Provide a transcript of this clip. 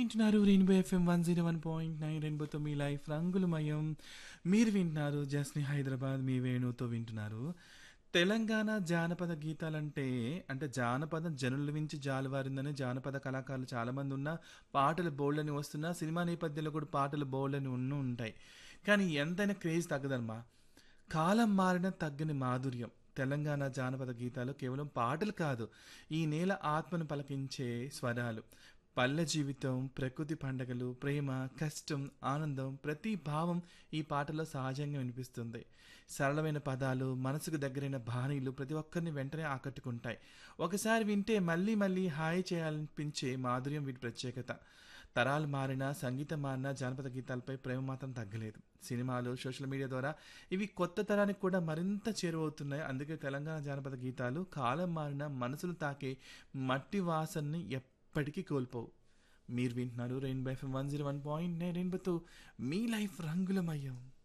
వింటున్నారు Rainbow FM one zero one point nine రెయిన్బోతో మీ లైఫ్ రంగులమయం మీరు వింటున్నారు జస్ని హైదరాబాద్ మీ వేణుతో వింటున్నారు తెలంగాణ జానపద గీతాలంటే అంటే జానపదం జనుల నుంచి జాలువారిందని జానపద కళాకారులు చాలామంది ఉన్న పాటలు బోల్డని వస్తున్నా సినిమా నేపథ్యంలో కూడా పాటలు బోల్డని ఉన్న ఉంటాయి కానీ ఎంతైనా క్రేజ్ తగ్గదమ్మా కాలం మారిన తగ్గని మాధుర్యం తెలంగాణ జానపద గీతాలు కేవలం పాటలు కాదు ఈ నేల ఆత్మను పలకించే స్వరాలు పల్లె జీవితం ప్రకృతి పండగలు ప్రేమ కష్టం ఆనందం ప్రతి భావం ఈ పాటలో సహజంగా వినిపిస్తుంది సరళమైన పదాలు మనసుకు దగ్గరైన బాణీలు ప్రతి ఒక్కరిని వెంటనే ఆకట్టుకుంటాయి ఒకసారి వింటే మళ్ళీ మళ్ళీ హాయి చేయాలనిపించే మాధుర్యం వీటి ప్రత్యేకత తరాలు మారినా సంగీతం మారినా జానపద గీతాలపై ప్రేమ మాత్రం తగ్గలేదు సినిమాలు సోషల్ మీడియా ద్వారా ఇవి కొత్త తరానికి కూడా మరింత చేరువవుతున్నాయి అందుకే తెలంగాణ జానపద గీతాలు కాలం మారిన మనసును తాకే మట్టి వాసనని ఎప్పటికీ కోల్పోవు మీరు వింటున్నారు Rainbow FM one zero one point nine రెయిన్బోతో మీ లైఫ్ రంగులమయం